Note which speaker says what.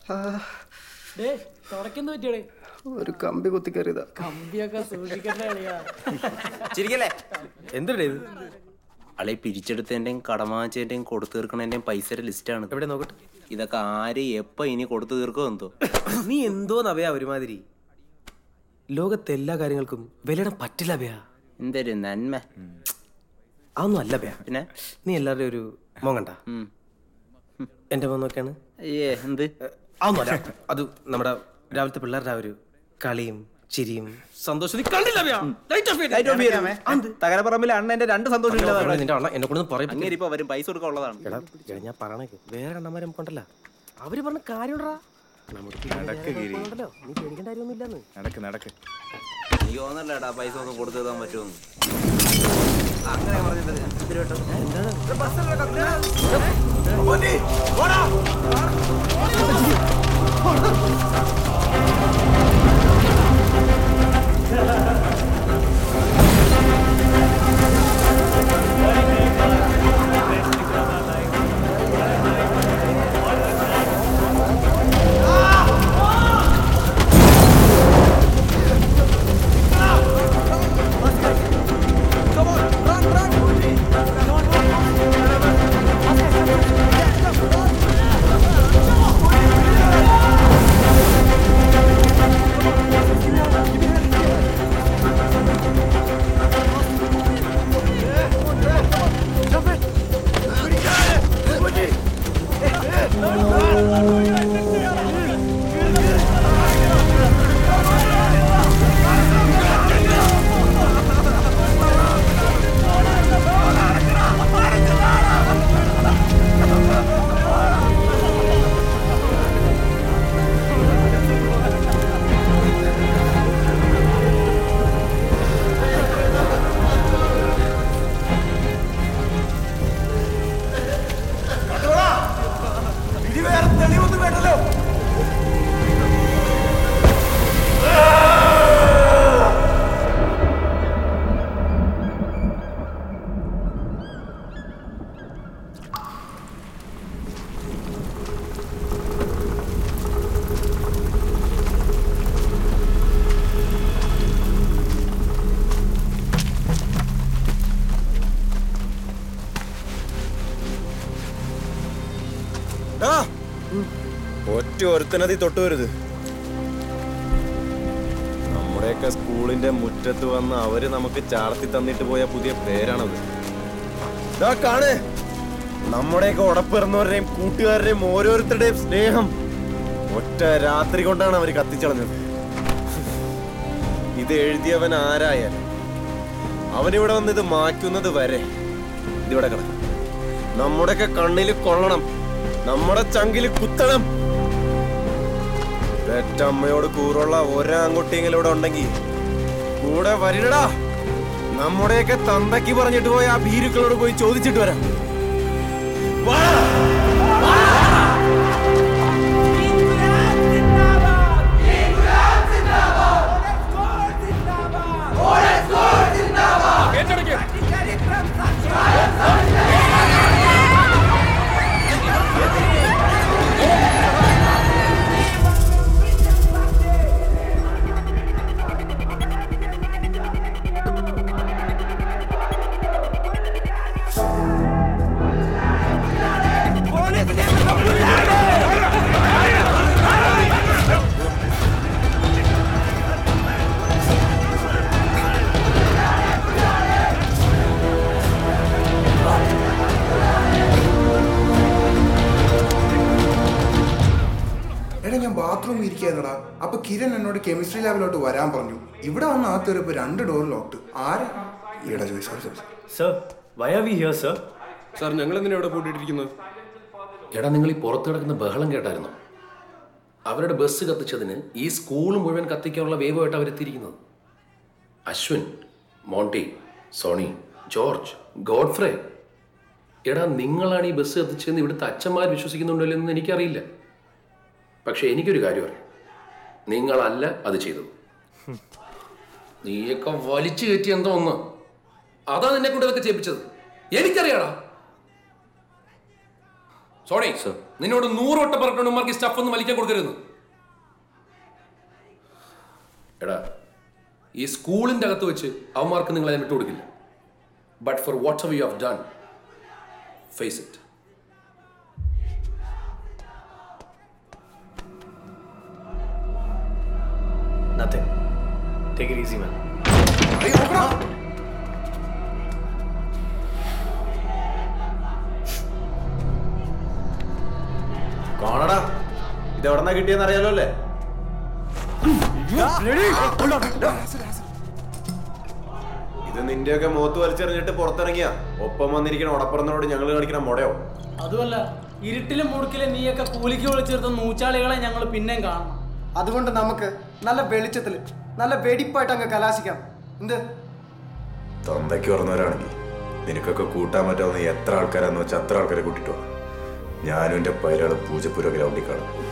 Speaker 1: Day തുടക്കുന്നു പറ്റിയടേ
Speaker 2: ഒരു കമ്പി കുത്തി കയറിയതാ
Speaker 1: കമ്പിയൊക്കെ സൂക്ഷിക്കണ്ട കളിയാ
Speaker 3: ചിരിക്കല്ലേ
Speaker 2: എന്തിനാ ഇത്
Speaker 3: അളെ പിരിച്ചെടുത്തതിന്റെയും കടം വാങ്ങിച്ചതിന്റെയും കൊടുത്തു തീർക്കണതിന്റെയും പൈസയുടെ ലിസ്റ്റാണ്
Speaker 2: എവിടെ നോക്കട്ടെ
Speaker 3: ഇതൊക്കെ ആര് എപ്പ ഇനി കൊടുത്തു തീർക്കോ എന്തോ
Speaker 2: നീ എന്തോന്ന് അഭയ ഒരുമാതിരി ലോകത്തെ എല്ലാ കാര്യങ്ങൾക്കും വിലയിടാൻ പറ്റില്ല അഭയ
Speaker 3: എന്തൊരു നന്മ
Speaker 2: അതൊന്നും അല്ല അഭയ
Speaker 3: പിന്നെ
Speaker 2: നീ എല്ലാവരുടെയും ഒരു മോൻ കണ്ട
Speaker 3: ഉം.
Speaker 2: എന്റെ മോൻ നോക്കിയാണ്
Speaker 3: അയ്യേ എന്ത്
Speaker 2: അതൊന്നും അല്ല അത് നമ്മുടെ രാവിലത്തെ പിള്ളേരുടെ ആ ഒരു കളിയും ചിരിയും സന്തോഷം നീ കണ്ടില്ല അഭയ Light off ചെയ്ത്. എന്ത്?
Speaker 3: തകരപ്പറമ്പിലെ അണ്ണന്റെ രണ്ട് സന്തോഷം
Speaker 2: എടാ, നിന്റെ അണ്ണ എന്നെ കൊണ്ടൊന്നും പറയും
Speaker 3: അങ്ങനെ ഇപ്പൊ വരും പൈസ കൊടുക്കാൻ ഉള്ളതാണ്
Speaker 2: എടാ എടാ, ഞാൻ പറയണേ വേറെ അണ്ണന്മാരെ കൊണ്ടല്ല അവര് പറഞ്ഞ കാര്യമുണ്ടാ നമുക്ക് പിന്നെ വേറെ കുഴപ്പമൊന്നുമില്ലല്ലോ. നീ പേടിക്കേണ്ട കാര്യമൊന്നും ഇല്ലെന്ന്
Speaker 4: നടക്ക് നടക്ക്
Speaker 3: എനിക്ക് തോന്നല്ലേടാ പൈസ ഒന്നും കൊടുത്തു തീർക്കാൻ പറ്റുമെന്ന് അങ്ങനെ പറഞ്ഞിട്ട് എന്തിനു കേട്ടോ?
Speaker 4: ഒറ്റ ഒരുത്തനതി തൊട്ടുവരുത് നമ്മുടെയൊക്കെ സ്കൂളിന്റെ മുറ്റത്ത് വന്ന് അവര് നമുക്ക് ചാർത്തി തന്നിട്ട് പോയ പുതിയ പേരാണത് ദാ കാണ് നമ്മുടെയൊക്കെ ഉടപ്പിറന്നവരുടെയും കൂട്ടുകാരുടെയും ഓരോരുത്തരുടെയും സ്നേഹം ഒറ്റ രാത്രി കൊണ്ടാണ് അവർ കത്തിച്ചളഞ്ഞത് ഇത് എഴുതിയവൻ ആരായാലും അവനിവിടെ വന്ന് ഇത് മാറ്റുന്നത് വരെ ഇതിവിടെ കിടക്കും നമ്മുടെയൊക്കെ കണ്ണിൽ കൊള്ളണം നമ്മുടെ ചങ്കിൽ കുത്തണം പെറ്റമ്മയോട് കൂറുള്ള ഒരാൺകുട്ടിയെങ്കിലും ഇവിടെ ഉണ്ടെങ്കിൽ കൂടെ വരിടടാ നമ്മുടെയൊക്കെ തന്തയ്ക്ക് പറഞ്ഞിട്ട് പോയ ആ ഭീരുക്കളോട് പോയി ചോദിച്ചിട്ട് വരാം
Speaker 5: എടാ ഞാൻ ബാത്റൂമിൽ ഇരിക്കായിരുന്നടാ അപ്പൊ കിരൺ എന്നോട് കെമിസ്ട്രി ലാബിലോട്ട് വരാൻ പറഞ്ഞു ഇവിടെ വന്ന് ആത്തൊരപ്പോ രണ്ട് ഡോർ ലോക്ക്ഡ് ആരാ ഈടാ ചോദിച്ചു sorry sorry
Speaker 6: sir why are we here sir
Speaker 2: sir ഞങ്ങൾ എന്തിനാ ഇവിടെ കൂട്ടിയിട്ടിരിക്കുന്നത്
Speaker 7: എടാ നിങ്ങൾ ഈ പുറത്ത് കിടക്കുന്ന ബഹളം കേട്ടായിരുന്നു അവരുടെ ബസ് കത്തിച്ചതിന് ഈ സ്കൂൾ മുഴുവൻ കത്തിക്കാനുള്ള വേഗമായിട്ട് അവരെത്തിയിരിക്കുന്നത് Ashwin Monty Sony George Godfrey എടാ നിങ്ങളാണ് ഈ ബസ് കത്തിച്ചതെന്ന് ഇവിടുത്തെ അച്ഛന്മാർ വിശ്വസിക്കുന്നുണ്ടോ എന്ന് എനിക്കറിയില്ല പക്ഷെ എനിക്കൊരു കാര്യം അറിയാം നിങ്ങളല്ല അത് ചെയ്തത് നീയൊക്കെ വലിച്ചു കയറ്റി എന്തോ ഒന്ന് അതാ നിന്നെ കൊണ്ട് ഇതൊക്കെ ചെയ്യിപ്പിച്ചത് എനിക്കറിയാടാ സോണി നിന്നോട് നൂറ് വട്ടം പറഞ്ഞിട്ടുണ്ട് ഉമ്മാർക്ക് സ്റ്റഫ് ഒന്നും വലിക്കാൻ കൊടുക്കരുത് എടാ ഈ സ്കൂളിന്റെ അകത്ത് വെച്ച് അവന്മാർക്ക് നിങ്ങൾ അതിനെ വിട്ടുകൊടുക്കില്ല but for what's ever you have done face it
Speaker 2: nothing take it easy man
Speaker 4: കാണടാ ഇത് എവിടെന്നാ കിട്ടിയെന്ന് അറിയാലോ അല്ലേ ഇത് നിന്റെയൊക്കെ മുഖത്ത് വലിച്ചെറിഞ്ഞിട്ട് പുറത്തിറങ്ങിയ ഒപ്പം വന്നിരിക്കണ ഉടപ്പുറന്നോട് ഞങ്ങൾ കാണിക്കണ മുടയോ
Speaker 1: അതുമല്ല ഇരുട്ടിലും മുടുക്കിലും നീയൊക്കെ കൂലിക്ക് വിളിച്ചെടുത്ത നൂച്ചാളികളെ ഞങ്ങൾ പിന്നെയും കാണണം
Speaker 8: അതുകൊണ്ട് നമുക്ക് നല്ല വെളിച്ചത്തിൽ നല്ല വെടിപ്പായിട്ട് അങ്ങ് കലാശിക്കാം എന്ത്
Speaker 9: തൊന്തയ്ക്ക് പറഞ്ഞവരാണെങ്കിൽ നിനക്കൊക്കെ കൂട്ടാൻ പറ്റാവുന്ന എത്ര ആൾക്കാരാന്ന് വെച്ചാൽ അത്ര ആൾക്കാരെ കൂട്ടിട്ടോ ഞാനും എൻ്റെ പൈരാള് പൂജപ്പുര ഗ്രൗണ്ടിൽ കാണും